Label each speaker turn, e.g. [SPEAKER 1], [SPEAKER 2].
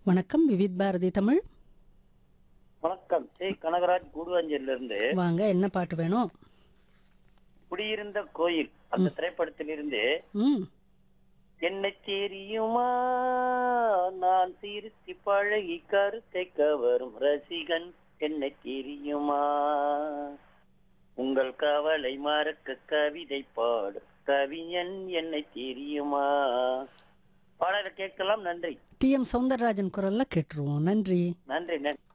[SPEAKER 1] வணக்கம் விவித் பாரதி தமிழ்
[SPEAKER 2] வணக்கம் சி கனகராஜ் கூடுவாஞ்சேரியில இருந்து
[SPEAKER 1] வாங்க என்ன பாட்டு வேணும்
[SPEAKER 2] குடியிருந்த கோயில் அந்த திரைப்படத்திலிருந்து
[SPEAKER 1] ம்
[SPEAKER 2] என்ன தெரியுமா நான் திருத்தி பழகி கருத்தை கவரும் ரசிகன் என்ன தெரியுமா உங்கள் கவலை மறக்க கவிதை பாடு கவிஞன் என்னை தெரியுமா பாடலை கேட்கலாம் நன்றி
[SPEAKER 1] டி எம் சௌந்தரராஜன் குரல்ல கேட்டுருவோம் நன்றி
[SPEAKER 2] நன்றி நன்றி